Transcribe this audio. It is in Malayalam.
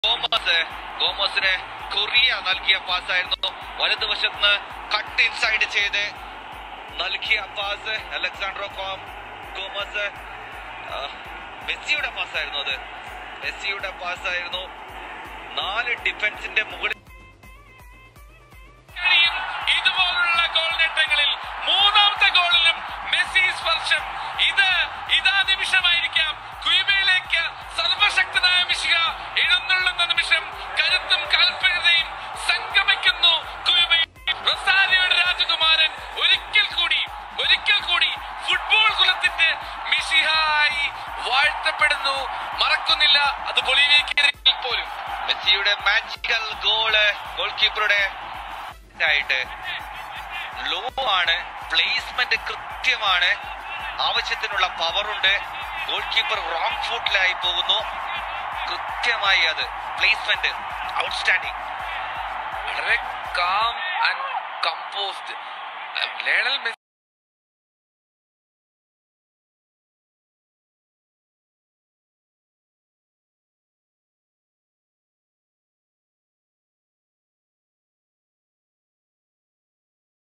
ഗോമസ് ഗോമസിന് കൊറിയ നൽകിയ പാസ്സായിരുന്നു വലതുവശത്ത് നിന്ന് കട്ട് ഇൻസൈഡ് ചെയ്ത് നൽകിയ പാസ് അലക്സാണ്ട്രോ കോം ഗോമസ് ആ, മെസ്സിയുടെ പാസ്സായിരുന്നു അത് മെസ്സിയുടെ പാസ്സായിരുന്നു നാല് ഡിഫൻസിന്റെ മുകളിൽ കഴിയും ഇതുപോലുള്ള ഗോൾ നേട്ടങ്ങളിൽ മൂന്നാമത്തെ ഗോളിലും മെസ്സി സ്പർശം ഇത് ഇതാ നിമിഷമായിരിക്കാം കുയിബയിലേക്ക് സർവശക്തനായ മിശിക എഴുന്നള്ളുന്ന നിമിഷം കരുത്തും കാൽപ്പര്യതയും സംഗമിക്കുന്നു കുയിബയിൽ റൊസാരിയോയുടെ രാജകുമാരൻ ഒരിക്കൽ കൂടി ഒരിക്കൽ കൂടി ഫുട്ബോൾ കുലത്തിന്റെ മിശിഹായി വാഴ്ത്തപ്പെടുന്നു മറക്കുന്നില്ല അത് ബൊളീവിയക്കെതിരിൽ പോലും മെസ്സിയുടെ മാജിക്കൽ ഗോള് ഗോൾ കീപ്പറുടെ ആയിട്ട് ലോ ആണ് പ്ലേസ്മെന്റ് കൃത്യമാണ് ആവശ്യത്തിനുള്ള പവറുണ്ട് ഗോൾ കീപ്പർ റോങ് ഫുട്ടിലായി പോകുന്നു കൃത്യമായി അത് പ്ലേസ്മെന്റ് ഔട്ട്സ്റ്റാൻഡിങ് വളരെ calm and composed Lionel Messi